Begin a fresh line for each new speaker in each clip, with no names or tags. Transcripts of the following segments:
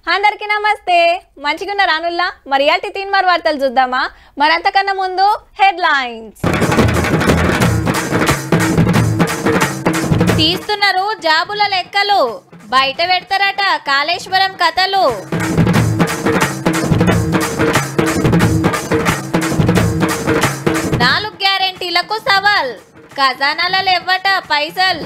అందరికీ నమస్తే మంచిగున్న రానుల్లా మరి అట్టి తీన్మార్ వార్తలు చూద్దామా మరి అంతకన్నా ముందు హెడ్ లైన్స్ తీస్తున్నారు జాబుల లెక్కలు బయట పెడతారట కాళేశ్వరం కథలు నాలుగు గ్యారెంటీలకు సవాల్ ఖజానాలలో ఇవ్వట పైసల్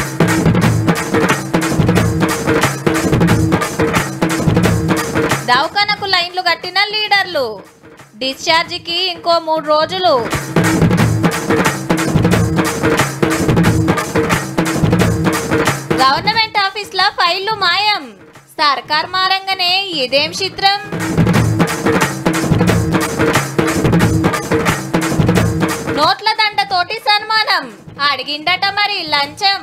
దవాఖానకు లైన్లు కట్టిన లీడర్లు డిశ్చార్జికి ఇంకో మూడు రోజులు గవర్నమెంట్ ఆఫీస్ల ఫైళ్లు మాయం సర్కార్ మారంగానే ఇదేం చిత్రం నోట్ల దండతోటి సన్మానం అడిగిండట మరి లంచం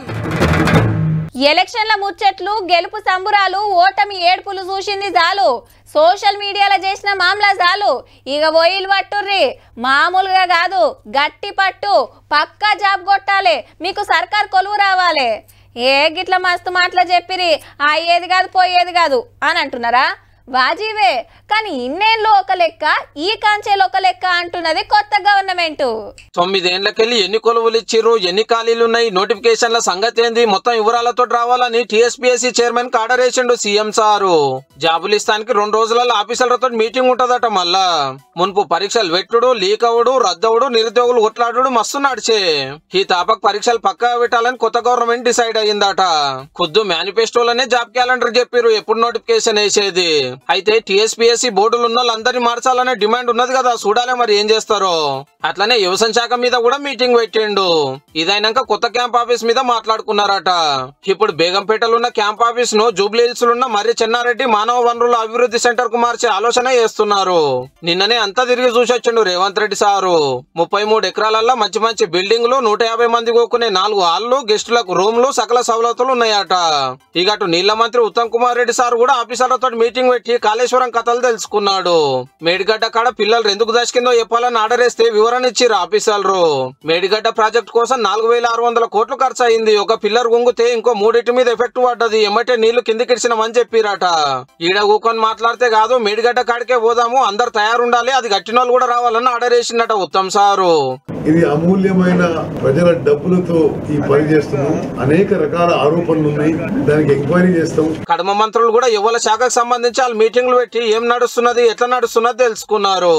ఎలక్షన్ల ముచ్చట్లు గెలుపు సంబురాలు ఓటమి ఏడ్పులు చూసింది చాలు సోషల్ మీడియాలో చేసిన మామలా చాలు ఇక ఓయిల్ పట్టుర్రి మామూలుగా కాదు గట్టి పట్టు పక్కా జాబ్ కొట్టాలి మీకు సర్కార్ కొలువు రావాలి ఏ గిట్ల మస్తు మాటలు చెప్పిరి అయ్యేది కాదు పోయేది కాదు అని అంటున్నారా వాజీవే కానీ ఇన్నేళ్ళు ఒక లెక్క ఈ కాంచేలు ఒక లెక్క అంటున్నది కొత్త గవర్నమెంట్
తొమ్మిదేండ్లకెళ్లి ఎన్ని కొలువులు ఇచ్చిర్రు ఎన్ని ఖాళీలు ఉన్నాయి నోటిఫికేషన్ల సంగతి ఏంది మొత్తం వివరాలతో రావాలని టీఎస్పీఎస్సీ చైర్మన్ కి ఆర్డర్ వేసిండు సీఎం సారు జాబులు ఇస్తానికి రెండు రోజులలో ఆఫీసర్లతో మీటింగ్ ఉంటదట మళ్ళా మున్పు పరీక్షలు పెట్టుడు లీక్ అవుడు రద్దవుడు నిరుద్యోగులు కొట్లాడు మస్తు నడిచే ఈ తాపక్ పరీక్షలు పక్కా పెట్టాలని కొత్త గవర్నమెంట్ డిసైడ్ అయ్యిందట ఖుద్దు మేనిఫెస్టోలోనే జాబ్ క్యాలెండర్ చెప్పారు ఎప్పుడు నోటిఫికేషన్ వేసేది అయితే టీఎస్పీఎస్సీ బోర్డులు ఉన్న వాళ్ళందరినీ మార్చాలనే డిమాండ్ ఉన్నది కదా చూడాలి మరి ఏం చేస్తారో అట్లనే వ్యవసాయ శాఖ మీద కూడా మీటింగ్ పెట్టిండు ఇదైనాక కొత్త క్యాంప్ ఆఫీస్ మీద మాట్లాడుకున్నారట ఇప్పుడు బేగంపేటలో ఉన్న క్యాంప్ ఆఫీస్ ను జూబ్లీహిల్స్ ఉన్న మర్రి చెన్నారెడ్డి మానవ వనరుల అభివృద్ధి సెంటర్ కు మార్చే ఆలోచన చేస్తున్నారు నిన్ననే అంతా తిరిగి చూసొచ్చిండు రేవంత్ రెడ్డి సారు ముప్పై మూడు ఎకరాలల్లో మంచి మంచి బిల్డింగ్లు నూట యాభై మంది కోకునే నాలుగు హాళ్ళు గెస్టులకు రూమ్లు సకల సవలతులు ఉన్నాయట ఇక అటు నీళ్ల మంత్రి ఉత్తమ్ కుమార్ రెడ్డి సార్ కూడా ఆఫీసర్లతో మీటింగ్ పెట్టి కాళేశ్వరం కథలు తెలుసుకున్నాడు మేడిగడ్డ కాడ పిల్లలు ఎందుకు దశకిందో చెప్పాలని ఆర్డర్ వేస్తే వివరణ ఇచ్చిర్రు ఆఫీసర్లు మేడిగడ్డ ప్రాజెక్ట్ కోసం నాలుగు వేల ఆరు వందల కోట్లు ఖర్చు అయింది ఒక పిల్లర్ గుంగితే ఇంకో మూడింటి మీద ఎఫెక్ట్ పడ్డది ఎమ్మటే నీళ్లు కిందికిడిచినమని చెప్పిరట ఈడ కూకొని మాట్లాడితే కాదు మేడిగడ్డ కాడికే పోదాము అందరు తయారుండాలి అది కట్టిన వాళ్ళు కూడా రావాలని ఆర్డర్ వేసిండట ఉత్తమ్ సారు
ఇది అమూల్యమైన ప్రజల డబ్బులతో ఈ పని చేస్తున్నాం అనేక రకాల ఆరోపణలు ఉన్నాయి దానికి ఎంక్వైరీ చేస్తాం
కడమ మంత్రులు కూడా యువల శాఖకు సంబంధించి వాళ్ళు మీటింగ్లు పెట్టి ఏం నడుస్తున్నది ఎట్లా నడుస్తున్నది తెలుసుకున్నారు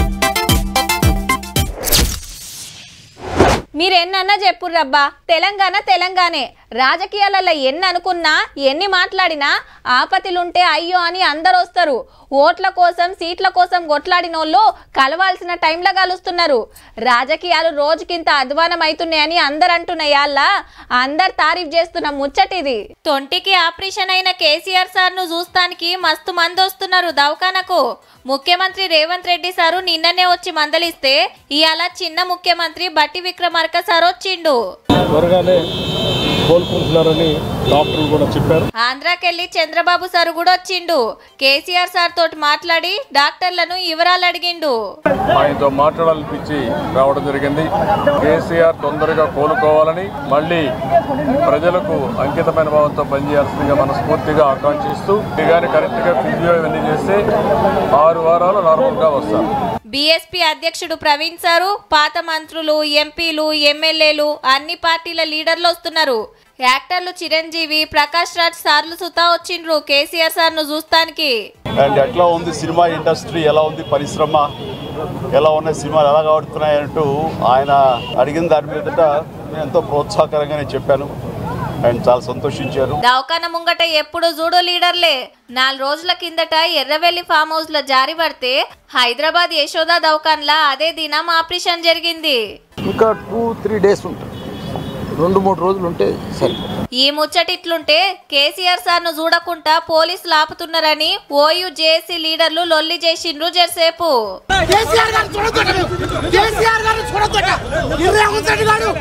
మీరు ఎన్నన్నా చెప్పుర్రబ్బా తెలంగాణ తెలంగాణే రాజకీయాలలో ఎన్ని అనుకున్నా ఎన్ని మాట్లాడినా ఆపతిలుంటే అయ్యో అని అందరు వస్తారు ఓట్ల కోసం సీట్ల కోసం కొట్లాడినోళ్ళు కలవాల్సిన టైంలో కలుస్తున్నారు రాజకీయాలు రోజుకింత అధ్వానం అవుతున్నాయని అందరు అంటున్నాయాళ్ళ అందరు తారీఫ్ చేస్తున్న ముచ్చటిది తొంటికి ఆపరేషన్ అయిన కేసీఆర్ సార్ ను చూస్తానికి మస్తు మంది వస్తున్నారు దవాఖానకు ముఖ్యమంత్రి రేవంత్ రెడ్డి సారు నిన్ననే వచ్చి మందలిస్తే ఇవాళ చిన్న ముఖ్యమంత్రి బట్టి విక్రమార్క సార్ వచ్చిండు
త్వరగానే కోలుకుంటున్నారని డాక్టర్లు కూడా చెప్పారు
ఆంధ్రాకెళ్ళి చంద్రబాబు సార్ కూడా వచ్చిండు కేసీఆర్ సార్ తోటి మాట్లాడి డాక్టర్లను వివరాలు అడిగిండు
ఆయనతో మాట్లాడాలనిపించి రావడం జరిగింది కేసీఆర్ తొందరగా కోలుకోవాలని మళ్ళీ ప్రజలకు అంకితమైన భావంతో పనిచేయాల్సిందిగా మనస్ఫూర్తిగా ఆకాంక్షిస్తూ కానీ కరెక్ట్గా ఫిజియో ఇవన్నీ చేస్తే ఆరు వారాలు నార్మల్గా వస్తారు
బీఎస్పీ అధ్యక్షుడు ప్రవీణ్ సారు పాత మంత్రులు ఎంపీలు ఎమ్మెల్యేలు అన్ని పార్టీల లీడర్లు వస్తున్నారు యాక్టర్లు చిరంజీవి ప్రకాష్ రాజ్ సార్లు సుతా వచ్చిండ్రు కేసీఆర్ సార్ ను చూస్తానికి
అండ్ ఎట్లా ఉంది సినిమా ఇండస్ట్రీ ఎలా ఉంది పరిశ్రమ ఎలా ఉన్నాయి సినిమాలు ఎలా ఆడుతున్నాయి అంటూ ఆయన అడిగిన దాని మీదట నేను ఎంతో ప్రోత్సాహకరంగా నేను చెప్పాను అండ్ చాలా సంతోషించారు
దవాఖాన ముంగట ఎప్పుడు చూడు లీడర్లే నాలుగు రోజుల కిందట ఎర్రవెల్లి ఫామ్ హౌస్ లో జారీ పడితే హైదరాబాద్ యశోద దవాఖాన్లా అదే దినం ఆపరేషన్ జరిగింది
ఇంకా టూ త్రీ డేస్ ఉంటుంది రెండు మూడు రోజులు ఉంటే సరే
ఈ ముచ్చటిట్లుంటే కేసీఆర్ సార్ ను చూడకుండా పోలీసులు ఆపుతున్నారని ఓయూ జేఏసీ లీడర్లు లొల్లి చేసిండ్రు జర్సేపు
కేసీఆర్ గారు చూడొద్దట కేసీఆర్ గారు చూడొద్దట రేవంత్ రెడ్డి గారు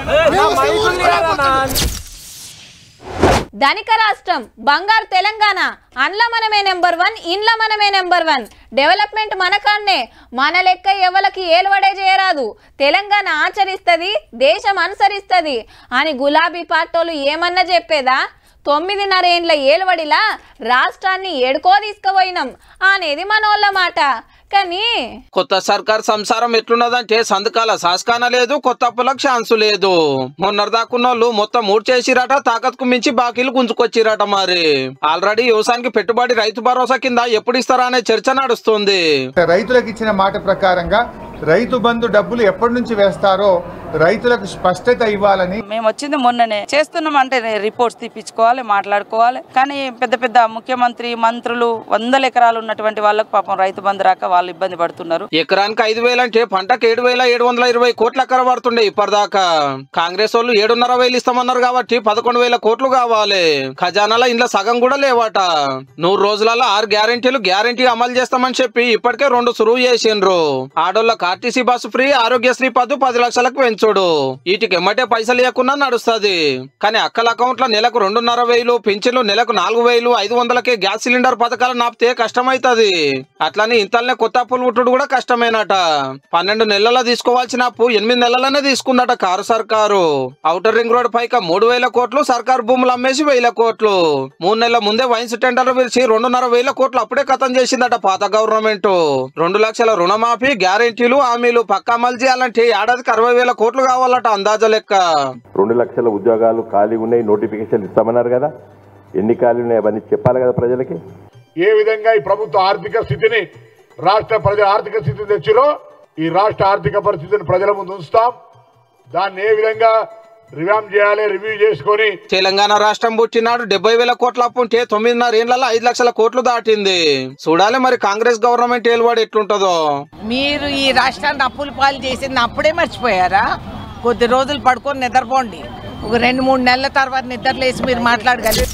ధనిక రాష్ట్రం బంగారు తెలంగాణ అండ్ల మనమే నెంబర్ వన్ ఇండ్ల మనమే నెంబర్ వన్ డెవలప్మెంట్ మనకాన్నే మన లెక్క ఎవలకి ఏలువడే చేయరాదు తెలంగాణ ఆచరిస్తుంది దేశం అనుసరిస్తుంది అని గులాబీ పార్టీలు ఏమన్నా చెప్పేదా తొమ్మిదిన్నర ఏండ్ల ఏలువడిలా రాష్ట్రాన్ని ఏడుకో తీసుకుపోయినాం అనేది మనోళ్ళ మాట కానీ
కొత్త సర్కార్ సంసారం ఎట్లున్నదంటే సంతకాల సాస్కాన లేదు కొత్త అప్పులకు ఛాన్సు లేదు మొన్నటిదాకున్నోళ్ళు మొత్తం మూడు చేసిరట తాకత్కు మించి బాకీలు గుంజుకొచ్చిరట మరి ఆల్రెడీ వ్యవసాయానికి పెట్టుబడి రైతు భరోసా కింద ఎప్పుడు ఇస్తారా అనే చర్చ నడుస్తుంది
రైతులకు ఇచ్చిన మాట ప్రకారంగా రైతు బంధు డబ్బులు ఎప్పటి నుంచి వేస్తారో రైతులకు స్పష్టత ఇవ్వాలని
మేము వచ్చింది మొన్ననే చేస్తున్నాం అంటే రిపోర్ట్స్ తీపించుకోవాలి మాట్లాడుకోవాలి కానీ పెద్ద పెద్ద ముఖ్యమంత్రి మంత్రులు వందల ఎకరాలు ఉన్నటువంటి వాళ్ళకు పాపం రైతు బంధు రాక వాళ్ళు ఇబ్బంది పడుతున్నారు
ఎకరానికి ఐదు వేలు అంటే పంటకు ఏడు వేల ఏడు వందల ఇరవై కోట్ల ఎకర పడుతుండే ఇప్పటిదాకా కాంగ్రెస్ వాళ్ళు ఏడున్నర వేలు ఇస్తామన్నారు కాబట్టి పదకొండు వేల కోట్లు కావాలి ఖజానాల ఇంట్లో సగం కూడా లేవట నూరు రోజులలో ఆరు గ్యారెంటీలు గ్యారెంటీ అమలు చేస్తామని చెప్పి ఇప్పటికే రెండు సురువు చేసిండ్రు ఆడోళ్ళకి ఆర్టీసీ బస్సు ఫ్రీ ఆరోగ్యశ్రీ పద్దు పది లక్షలకు పెంచుడు వీటికి ఎమ్మటే పైసలు ఇవ్వకుండా నడుస్తుంది కానీ అక్కల అకౌంట్ లో నెలకు రెండున్నర వేలు పింఛన్లు నెలకు నాలుగు వేలు ఐదు వందలకే గ్యాస్ సిలిండర్ పథకాలు నాపితే కష్టమైతది అట్లని ఇంతలనే కొత్త అప్పులు పుట్టుడు కూడా కష్టమేనట పన్నెండు నెలల తీసుకోవాల్సిన అప్పు ఎనిమిది నెలలనే తీసుకుందట కారు సర్కారు ఔటర్ రింగ్ రోడ్ పైక మూడు వేల కోట్లు సర్కారు భూములు అమ్మేసి వేల కోట్లు మూడు నెలల ముందే వైన్స్ టెండర్లు పిలిచి రెండున్నర వేల కోట్లు అప్పుడే ఖతం చేసిందట పాత గవర్నమెంట్ రెండు లక్షల రుణమాఫీ గ్యారెంటీలు హామీలు పక్కా అమలు చేయాలంటే ఏడాదికి అరవై వేల కోట్లు కావాలట అందాజ లెక్క
రెండు లక్షల ఉద్యోగాలు ఖాళీ ఉన్నాయి నోటిఫికేషన్ ఇస్తామన్నారు కదా ఎన్ని ఖాళీ ఉన్నాయి అవన్నీ చెప్పాలి కదా ప్రజలకి
ఏ విధంగా ఈ ప్రభుత్వ ఆర్థిక స్థితిని రాష్ట్ర ప్రజల ఆర్థిక స్థితిని తెచ్చిరో ఈ రాష్ట్ర ఆర్థిక పరిస్థితిని ప్రజల ముందు ఉంచుతాం దాన్ని ఏ విధంగా రివ్యామ్ చేయాలి రివ్యూ చేసుకొని
తెలంగాణ రాష్ట్రం పుట్టినాడు డెబ్బై వేల కోట్ల అప్పు ఉంటే తొమ్మిదిన్నర ఏళ్లలో ఐదు లక్షల కోట్లు దాటింది చూడాలి మరి కాంగ్రెస్ గవర్నమెంట్ ఏలువాడు ఎట్లుంటదో
మీరు ఈ రాష్ట్రాన్ని అప్పుల పాలు చేసింది అప్పుడే మర్చిపోయారా కొద్ది రోజులు పడుకొని నిద్రపోండి ఒక రెండు మూడు నెలల తర్వాత నిద్రలేసి మీరు మాట్లాడగలరు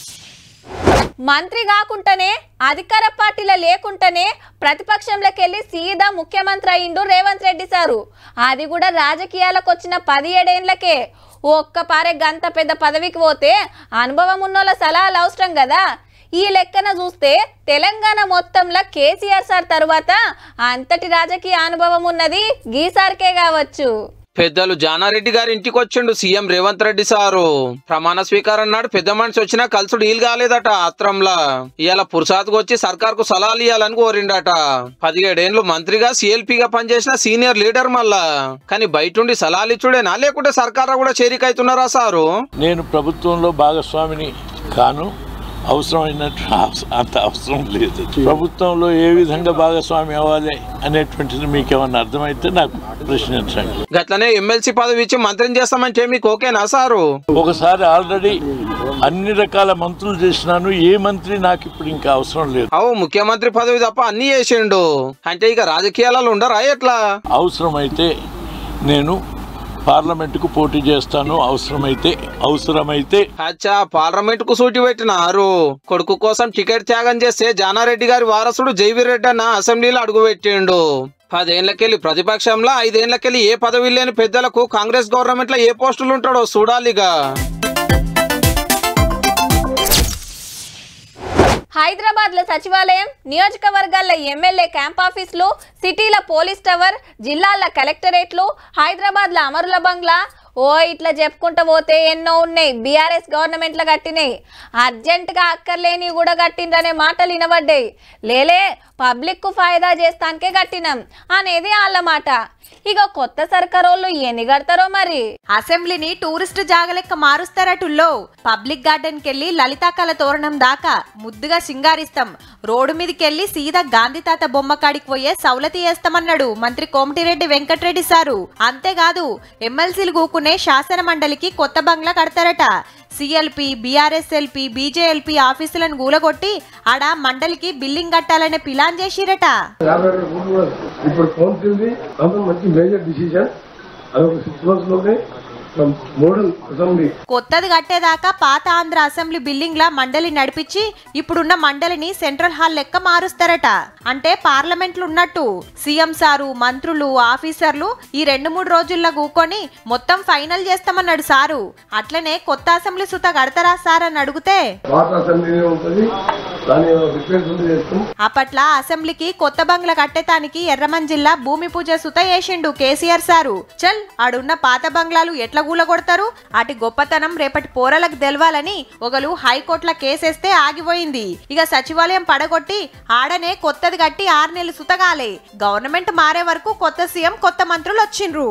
మంత్రి కాకుండానే అధికార పార్టీలో లేకుండానే ప్రతిపక్షంలోకి వెళ్ళి సీదా ముఖ్యమంత్రి అయిండు రేవంత్ రెడ్డి సారు అది కూడా రాజకీయాలకు వచ్చిన పదిహేడేండ్లకే ఒక్క పారే గంత పెద్ద పదవికి పోతే అనుభవం ఉన్నోళ్ళ సలహాలు అవసరం కదా ఈ లెక్కన చూస్తే తెలంగాణ మొత్తంలో కేసీఆర్ సార్ తరువాత అంతటి రాజకీయ అనుభవం ఉన్నది గీసార్కే కావచ్చు
పెద్దలు జానారెడ్డి గారి ఇంటికి వచ్చిండు సీఎం రేవంత్ రెడ్డి సారు ప్రమాణ స్వీకారం నాడు పెద్ద మనిషి వచ్చినా కలుసుడు వీలు కాలేదట ఆత్రంలా ఇవాళ పురుషాత్కు వచ్చి సర్కార్ కు సలహాలు ఇవ్వాలని కోరిండట పదిహేడేండ్లు మంత్రిగా సిఎల్పిగా పనిచేసిన సీనియర్ లీడర్ మళ్ళా కానీ బయటుండి సలహాలు ఇచ్చుడేనా లేకుంటే సర్కార్ కూడా చేరికైతున్నారా సారు
నేను ప్రభుత్వంలో భాగస్వామిని కాను అవసరమైనట్టు అవస- అంత అవసరం లేదు ప్రభుత్వంలో ఏ విధంగా భాగస్వామి అవ్వాలి అనేటువంటిది మీకు ఏమన్నా అర్థమైతే నాకు ప్రశ్నించండి
గట్లనే ఎమ్మెల్సీ పదవి ఇచ్చి మంత్రిని చేస్తామంటే మీకు ఓకేనా సారు
ఒకసారి ఆల్రెడీ అన్ని రకాల మంత్రులు చేసినాను ఏ మంత్రి నాకు ఇప్పుడు ఇంకా అవసరం లేదు
అవు ముఖ్యమంత్రి పదవి తప్ప అన్ని చేసిండు అంటే ఇక రాజకీయాలలో ఉండరా ఎట్లా
అవసరమైతే నేను పార్లమెంటుకు పోటీ చేస్తాను అవసరమైతే అవసరమైతే
అచ్చా పార్లమెంట్ కు సూటి పెట్టినారు కొడుకు కోసం టికెట్ త్యాగం చేస్తే జానారెడ్డి గారి వారసుడు జైవీర్ రెడ్డి అన్న అసెంబ్లీలో అడుగుపెట్టిండు పదేళ్లకెళ్ళి ప్రతిపక్షంలో ఐదేళ్లకెళ్ళి ఏ పదవి లేని పెద్దలకు కాంగ్రెస్ గవర్నమెంట్ లో ఏ పోస్టులు ఉంటాడో చూడాలిగా
హైదరాబాద్ లో సచివాలయం నియోజకవర్గాల ఎమ్మెల్యే క్యాంప్ ఆఫీసులు సిటీల పోలీస్ టవర్ జిల్లాల కలెక్టరేట్లు హైదరాబాద్ లో అమరుల బంగ్లా ఓ ఇట్లా చెప్పుకుంటూ పోతే ఎన్నో ఉన్నాయి బీఆర్ఎస్ గవర్నమెంట్లో కట్టినాయి అర్జెంటుగా అక్కర్లేని కూడా కట్టిండ్రనే మాటలు వినబడ్డాయి లేలే పబ్లిక్కు ఫాయిదా చేస్తానికే కట్టినాం అనేది వాళ్ళ మాట ఇక కొత్త సర్కారోళ్ళు ఎన్ని కడతారో మరి
అసెంబ్లీని టూరిస్ట్ జాగలెక్క మారుస్తారటుల్లో పబ్లిక్ గార్డెన్ కెళ్ళి లలితాకళ తోరణం దాకా ముద్దుగా సింగారిస్తాం రోడ్డు మీదకెళ్ళి సీదా గాంధీ తాత బొమ్మ కాడికి పోయే సౌలతి వేస్తామన్నాడు మంత్రి కోమటిరెడ్డి వెంకటరెడ్డి సారు అంతేకాదు ఎమ్మెల్సీలు కూకునే శాసన మండలికి కొత్త బంగ్లా కడతారట సిఎల్పి బీఆర్ఎస్ఎల్పి బీజేఎల్పి ఆఫీసులను గూలగొట్టి ఆడ మండలికి బిల్లింగ్ కట్టాలనే ప్లాన్ చేసిరట
ఇప్పుడు కౌన్సిల్ది అంత మంచి మేజర్ డిసిజన్ అది ఒక సిక్స్ మంత్స్ లోనే మోడల్ అసెంబ్లీ
కొత్తది కట్టేదాకా పాత ఆంధ్ర అసెంబ్లీ బిల్డింగ్ లా మండలి నడిపించి ఇప్పుడున్న మండలిని సెంట్రల్ హాల్ లెక్క మారుస్తారట అంటే పార్లమెంట్లు ఉన్నట్టు సీఎం సారు మంత్రులు ఆఫీసర్లు ఈ రెండు మూడు రోజుల్లో కూకొని మొత్తం ఫైనల్ చేస్తామన్నాడు సారు అట్లనే కొత్త అసెంబ్లీ సుత కడతారా సార్ అని అడిగితే
పాత అసెంబ్లీ ఉంటుంది దాని రిపేర్స్ ఉంటే చేస్తాం
అప్పట్ల అసెంబ్లీకి కొత్త బంగ్లా కట్టేతానికి ఎర్రమన్ జిల్లా భూమి పూజ సుత వేసిండు కేసీఆర్ సారు చల్ ఆడున్న పాత బంగ్లాలు ఎట్లా కూలగొడతారు అటు గొప్పతనం రేపటి పోరలకు తెలవాలని ఒకరు హైకోర్టులో కేసేస్తే ఆగిపోయింది ఇక సచివాలయం పడగొట్టి ఆడనే కొత్తది కట్టి ఆరు నెలలు సుతగాలే గవర్నమెంట్ మారే వరకు కొత్త సీఎం కొత్త మంత్రులు వచ్చిండ్రు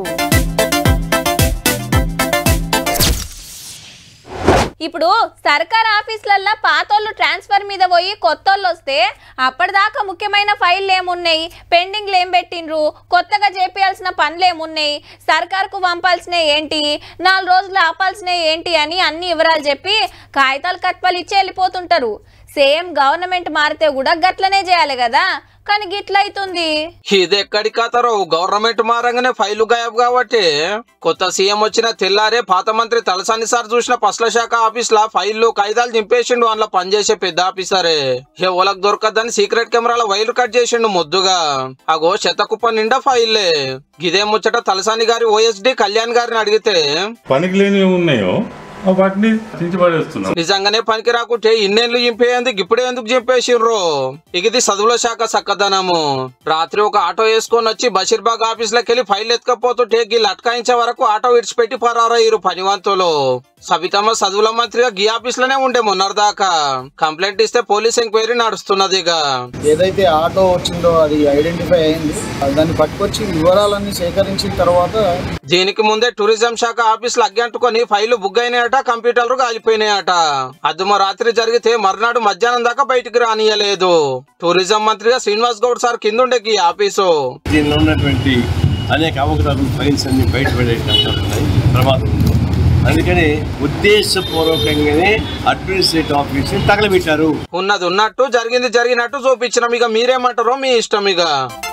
ఇప్పుడు సర్కార్ ఆఫీసులల్లో పాతోళ్ళు ట్రాన్స్ఫర్ మీద పోయి కొత్తోళ్ళు వస్తే అప్పటిదాకా ముఖ్యమైన ఫైళ్ళు ఏమున్నాయి పెండింగ్లు ఏం పెట్టిండ్రు కొత్తగా చేపియాల్సిన పనులు ఏమున్నాయి సర్కార్కు పంపాల్సినవి ఏంటి నాలుగు రోజులు ఆపాల్సినవి ఏంటి అని అన్ని వివరాలు చెప్పి కాగితాలు కట్పలు ఇచ్చి వెళ్ళిపోతుంటారు సేమ్ గవర్నమెంట్ మారితే కూడా గట్లనే చేయాలి కదా కానీ గిట్ల అవుతుంది
ఇది ఎక్కడి కథరో గవర్నమెంట్ మారంగానే ఫైలు గాయబ్ కాబట్టి కొత్త సీఎం వచ్చిన తెల్లారే పాత మంత్రి తలసాని సార్ చూసిన పస్ల శాఖ ఆఫీస్ లా ఫైళ్లు కాగితాలు దింపేసిండు అందులో పనిచేసే పెద్ద ఆఫీసరే ఏ ఓలకు దొరకద్దని సీక్రెట్ కెమెరాల వైర్లు కట్ చేసిండు ముద్దుగా అగో శతకుప్ప నిండా ఫైల్లే గిదే ముచ్చట తలసాని గారి ఓఎస్డి కళ్యాణ్ గారిని అడిగితే
పనికి లేనివి ఉన్నాయో ఆ వాటిని చించబడేస్తున్నాం
నిజంగానే పనికి రాకుంటే ఇన్నేళ్ళు చింపేందుకు ఇప్పుడే ఎందుకు చింపేసిండ్రు ఇక ఇది చదువుల శాఖ చక్కదనము రాత్రి ఒక ఆటో వేసుకొని వచ్చి బషీర్బాగ్ ఆఫీస్ లోకి వెళ్ళి ఫైల్ ఎత్తుకపోతుంటే గీళ్ళు అటకాయించే వరకు ఆటో విడిచిపెట్టి పరారయ్యారు పనివంతులు సబితమ్మ చదువుల మంత్రిగా గీ ఆఫీస్ లోనే ఉండే మొన్నటిదాకా కంప్లైంట్ ఇస్తే పోలీస్ ఎంక్వైరీ నడుస్తున్నది ఇక
ఏదైతే ఆటో వచ్చిందో అది ఐడెంటిఫై అయింది దాన్ని పట్టుకొచ్చి వివరాలన్నీ సేకరించిన తర్వాత
దీనికి ముందే టూరిజం శాఖ ఆఫీసులు అగ్గంటుకొని ఫైళ్లు బుక్ అయినాయట కంప్యూటర్లు కాలిపోయినాయట అదుమ రాత్రి జరిగితే మర్నాడు మధ్యాహ్నం దాకా బయటికి రానియలేదు టూరిజం మంత్రిగా శ్రీనివాస్ గౌడ్ సార్ కిందుండే ఈ ఆఫీసు
దీనిలో ఉన్నటువంటి అనేక అవకతవకలు ఫైల్స్ అన్ని బయటపడే అవకాశాలు ఉన్నాయి ప్రమాదం ఉంది అందుకని ఉద్దేశపూర్వకంగానే అడ్మినిస్ట్రేటివ్ ఆఫీస్ తగలబెట్టారు
ఉన్నది ఉన్నట్టు జరిగింది జరిగినట్టు చూపించినాం ఇక మీరేమంటారో మీ ఇష్టం ఇక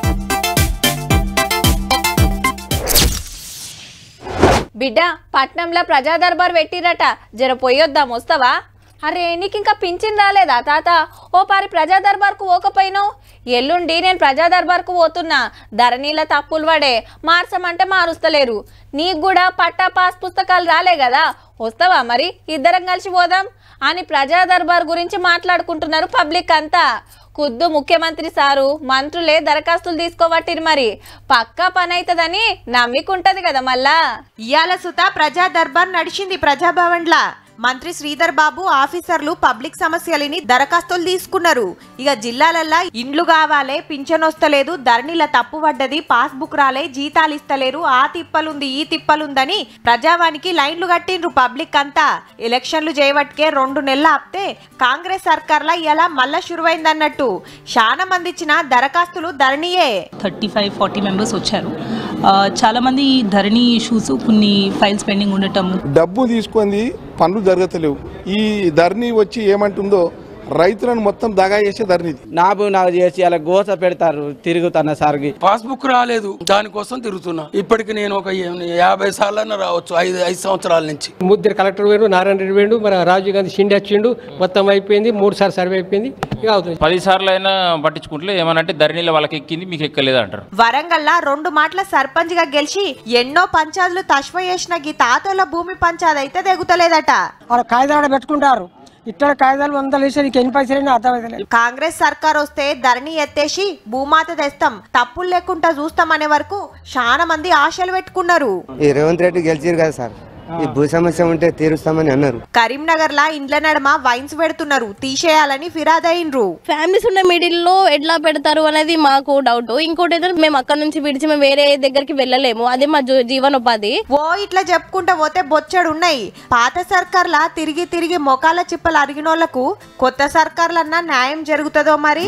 బిడ్డ పట్నంలో ప్రజా దర్బార్ పెట్టిరట జర పోయొద్దాం వస్తావా అరే నీకు ఇంకా పింఛన్ రాలేదా తాత ఓ పారి ప్రజా దర్బార్కు పోకపోయినావు ఎల్లుండి నేను ప్రజా దర్బార్కు పోతున్నా ధరణిల తప్పులు పడే మార్చమంటే మారుస్తలేరు నీకు కూడా పట్టా పాస్ పుస్తకాలు రాలే కదా వస్తావా మరి ఇద్దరం కలిసి పోదాం అని ప్రజా దర్బార్ గురించి మాట్లాడుకుంటున్నారు పబ్లిక్ అంతా ఖుద్దు ముఖ్యమంత్రి సారు మంత్రులే దరఖాస్తులు తీసుకోబట్టిరు మరి పక్కా పని అవుతుందని నమ్మికుంటది కదా మళ్ళా
ఇయాల సుత ప్రజా దర్బార్ నడిచింది ప్రజాభవన్లా మంత్రి శ్రీధర్ బాబు ఆఫీసర్లు పబ్లిక్ సమస్యలని దరఖాస్తులు తీసుకున్నారు ఇక జిల్లాలల్లా ఇండ్లు కావాలే పింఛన్ వస్తలేదు ధరణిల తప్పు పడ్డది పాస్ బుక్ రాలే జీతాలు ఇస్తలేరు ఆ తిప్పలుంది ఈ తిప్పలుందని ప్రజావానికి లైన్లు కట్టిండ్రు పబ్లిక్ అంతా ఎలక్షన్లు చేయబట్కే రెండు నెలలు ఆపితే కాంగ్రెస్ సర్కార్లా ఇలా మళ్ళా శురువైందన్నట్టు చాలా మంది ఇచ్చిన దరఖాస్తులు ధరణియే
థర్టీ ఫైవ్ ఫార్టీ మెంబర్స్ వచ్చారు ఆ, చాలామంది ధరణి ఇష్యూస్ కొన్ని ఫైల్స్ పెండింగ్ ఉండటం
డబ్బు తీసుకుంది పనులు జరగతలేవు ఈ ధరణి వచ్చి ఏమంటుందో రైతులను మొత్తం దగా చేసే ధరణి
నాబు నాకు చేసి అలా గోస పెడతారు తిరుగుతున్న సార్కి
పాస్బుక్ రాలేదు దానికోసం తిరుగుతున్నా ఇప్పటికి నేను ఒక యాభై సార్లన్నా రావచ్చు ఐదు ఐదు సంవత్సరాల నుంచి
ముద్ర కలెక్టర్ వేరు నారాయణ రెడ్డి వేడు మన రాజీవ్ గాంధీ షిండే వచ్చిండు మొత్తం అయిపోయింది మూడు సార్లు సర్వే అయిపోయింది ఇక అవుతుంది
పది సార్లు అయినా పట్టించుకుంటే ఏమనంటే ధరణిలో వాళ్ళకి ఎక్కింది మీకు ఎక్కలేదు అంటారు
వరంగల్లా రెండు మాటల సర్పంచ్ గా గెలిచి ఎన్నో పంచాయతీలు తష్వ చేసిన గీ తాతోల భూమి పంచాయతీ అయితే తెగుతలేదట
వాళ్ళ కాయిదాలు పెట్టుకుంటారు ఇట్లా కాయిదాలు వందలు వేసి నీకు ఎన్ని పైసలు అర్థమైతలేదు
కాంగ్రెస్ సర్కార్ వస్తే ధరణి ఎత్తేసి భూమాత తెస్తాం తప్పులు లేకుండా చూస్తామనే వరకు చాలా మంది ఆశలు పెట్టుకున్నారు
ఈ రేవంత్ రెడ్డి గెలిచారు కదా సార్ ఈ భూ సమస్య ఉంటే తీరుస్తామని అన్నారు
కరీంనగర్ లా ఇండ్ల నడమ వైన్స్ పెడుతున్నారు తీసేయాలని ఫిరాద్ అయిండ్రు
ఫ్యామిలీస్ ఉన్న మిడిల్ లో ఎట్లా పెడతారు అనేది మాకు డౌట్ ఇంకోటి ఏదో మేము అక్కడ నుంచి విడిచి మేము వేరే దగ్గరికి వెళ్ళలేము అదే మా జీ- జీవనోపాధి
ఓ ఇట్లా చెప్పుకుంటా పోతే బొచ్చడు ఉన్నాయి పాత సర్కార్లా తిరిగి తిరిగి మొకాల చిప్పలు అరిగినోళ్లకు కొత్త సర్కార్లన్నా న్యాయం జరుగుతుందో మరి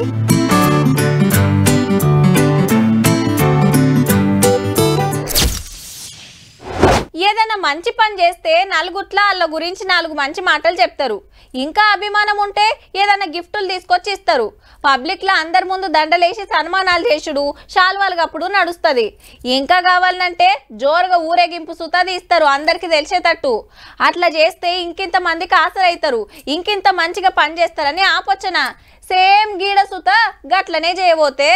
ఏదైనా మంచి పని చేస్తే నలుగుట్ల వాళ్ళ గురించి నాలుగు మంచి మాటలు చెప్తారు ఇంకా అభిమానం ఉంటే ఏదైనా గిఫ్టులు తీసుకొచ్చి ఇస్తారు పబ్లిక్లో అందరి ముందు దండలేసి సన్మానాలు చేసుడు శాల్వాలు కప్పుడు నడుస్తుంది ఇంకా కావాలంటే జోరుగా ఊరేగింపు సుతాది ఇస్తారు అందరికీ తెలిసేటట్టు అట్లా చేస్తే ఇంకింత మందికి ఆశలవుతారు ఇంకింత మంచిగా పని చేస్తారని ఆపొచ్చన సేమ్ గీడ సుత గట్లనే చేయబోతే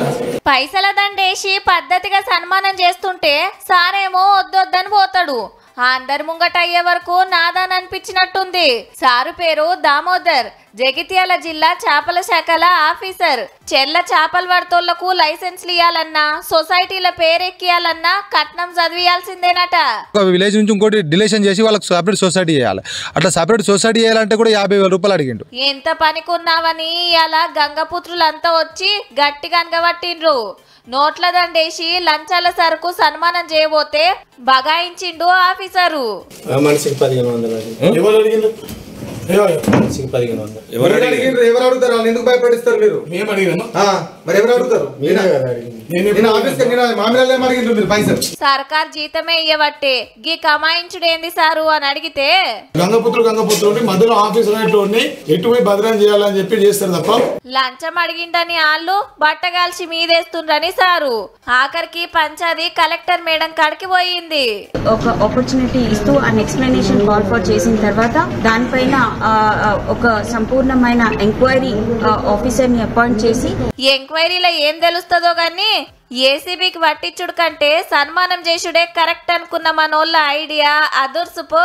పైసల దండేసి పద్ధతిగా సన్మానం చేస్తుంటే సారేమో వద్దొద్దని పోతాడు అందరి ముంగట అయ్యే వరకు నాదాన్ అనిపించినట్టుంది సారు పేరు దామోదర్ జగిత్యాల జిల్లా చేపల శాఖల ఆఫీసర్ చెల్ల చేపల పడతోళ్లకు లైసెన్స్లు ఇవ్వాలన్నా సొసైటీల పేరెక్కియాలన్నా కట్నం చదివియాల్సిందేనట
ఒక విలేజ్ నుంచి ఇంకోటి డిలేషన్ చేసి వాళ్ళకి సపరేట్ సొసైటీ చేయాలి అట్లా సపరేట్ సొసైటీ చేయాలంటే కూడా యాభై వేల రూపాయలు అడిగిండు
ఎంత పనికున్నావని ఇలా గంగపుత్రులంతా వచ్చి గట్టిగా అనగబట్టిండ్రు నోట్ల దండేసి లంచాల సరుకు సన్మానం చేయబోతే బగాయించిండు ఆఫీసరు
మనిషికి పదిహేను వందలు అది ఎవరు అడిగిండ్రు మనిషికి పదిహేను వందలు
ఎవరు అడిగిండ్రు ఎవరు అడుగుతారు వాళ్ళు ఎందుకు భయపడిస్తారు మీరు
మేము అడిగాను
మరి ఎవరు అడుగుతారు
నేనే కదా అడిగింది
నేను ఆఫీస్కి నేను మామిడాలు ఏం అడిగిండ్రు మీరు పైసలు
సర్కార్ జీతమే ఇయ్యబట్టే గీ కమాయించుడేంది సారు అని అడిగితే
గంగపుత్రుడు గంగపుత్రుడు మధ్యలో ఆఫీస్ ఉన్నట్టు ఎటు పోయి భద్రం చేయాలని చెప్పి చేస్తారు తప్ప
లంచం అడిగిండని ఆళ్ళు బట్టగాల్చి మీదేస్తుండ్రని సారు ఆఖరికి పంచాది కలెక్టర్ మేడం కాడికి పోయింది
ఒక ఆపర్చునిటీ ఇస్తూ అండ్ ఎక్స్ప్లెనేషన్ కాల్ ఫర్ చేసిన తర్వాత దానిపైన ఆ, ఆ, ఒక సంపూర్ణమైన ఎంక్వైరీ ఆఫీసర్ ని అపాయింట్ చేసి
ఎంక్వైరీలో ఏం తెలుస్తుందో గాని ఏసీబీకి పట్టించుడు కంటే సన్మానం చేసుడే కరెక్ట్ అనుకున్న మనోళ్ళ ఐడియా అదుర్సుపో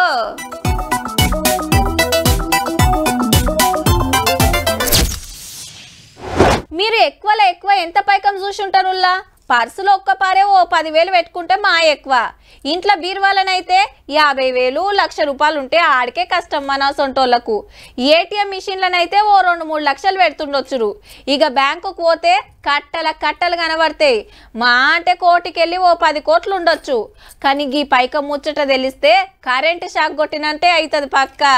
మీరు ఎక్కువలో ఎక్కువ ఎంత పైకం చూసుంటారుల్లా పర్సులో ఒక్క పారే ఓ పదివేలు పెట్టుకుంటే మా ఎక్కువ ఇంట్లో బీరువాలనైతే యాభై వేలు లక్ష రూపాయలు ఉంటే ఆడికే కష్టం మన సొంటోళ్లకు ఏటీఎం మిషన్లనైతే ఓ రెండు మూడు లక్షలు పెడుతుండొచ్చురు ఇక బ్యాంకుకు పోతే కట్టల కట్టలు కనబడతాయి మా అంటే కోటికెళ్ళి ఓ పది కోట్లు ఉండొచ్చు కానీ ఈ పైకం ముచ్చట తెలిస్తే కరెంటు షాక్ కొట్టినంతే అవుతుంది పక్కా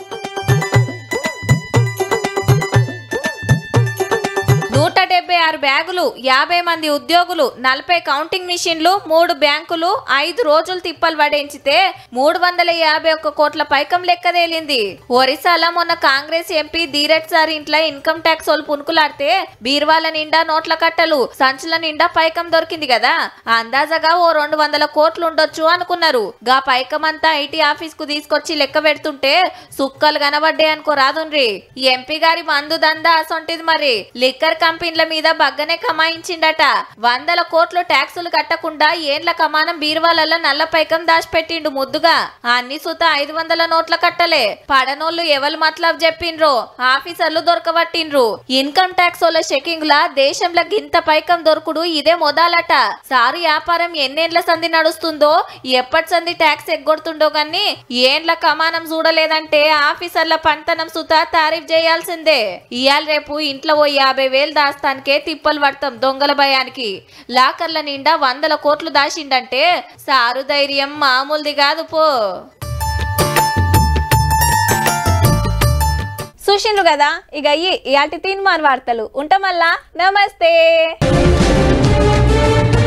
నూట డెబ్బై ఆరు బ్యాగులు యాభై మంది ఉద్యోగులు నలభై కౌంటింగ్ మిషన్లు మూడు బ్యాంకులు ఐదు రోజులు తిప్పలు పడేంచితే మూడు వందల యాభై ఒక్క కోట్ల పైకం లెక్క తేలింది ఒరిస్సాలో మొన్న కాంగ్రెస్ ఎంపీ ధీరజ్ సార్ ఇంట్లో ఇన్కమ్ ట్యాక్స్ వాళ్ళు పునుకులాడితే బీర్వాల నిండా నోట్ల కట్టలు సంచుల నిండా పైకం దొరికింది కదా అందాజగా ఓ రెండు వందల కోట్లు ఉండొచ్చు అనుకున్నారు గా పైకం అంతా ఐటీ ఆఫీస్ కు తీసుకొచ్చి లెక్క పెడుతుంటే సుక్కలు కనబడ్డాయి అనుకో రాదుండ్రి ఎంపీ గారి మందు దందా అసొంటిది మరి లిక్కర్ కంపెనీల మీద బగ్గనే కమాయించిండట వందల కోట్లు ట్యాక్సులు కట్టకుండా ఏండ్ల కమానం బీరువాలలో నల్ల పైకం దాచిపెట్టిండు ముద్దుగా అన్ని సుత ఐదు వందల నోట్ల కట్టలే పడనోళ్ళు ఎవరు మతలబ్ చెప్పిండ్రో ఆఫీసర్లు దొరకబట్టిండ్రు ఇన్కమ్ ట్యాక్స్ వాళ్ళ చెకింగ్ లా దేశంలో గింత పైకం దొరుకుడు ఇదే మొదలట సారు వ్యాపారం ఎన్నేండ్ల సంధి నడుస్తుందో ఎప్పటి సంధి ట్యాక్స్ ఎగ్గొడుతుండో గాని ఏండ్ల కమానం చూడలేదంటే ఆఫీసర్ల పంతనం సుత తారీఫ్ చేయాల్సిందే ఇయాల రేపు ఇంట్లో ఓ యాభై వేలు దాస్తానికే తిప్పలు పడతాం దొంగల భయానికి లాకర్ల నిండా వందల కోట్లు దాచిండంటే సారు ధైర్యం మామూలుది కాదు పో చూసిండ్రు కదా ఇక అయ్యి ఇయాటి తీన్మాన్ వార్తలు ఉంటామల్లా నమస్తే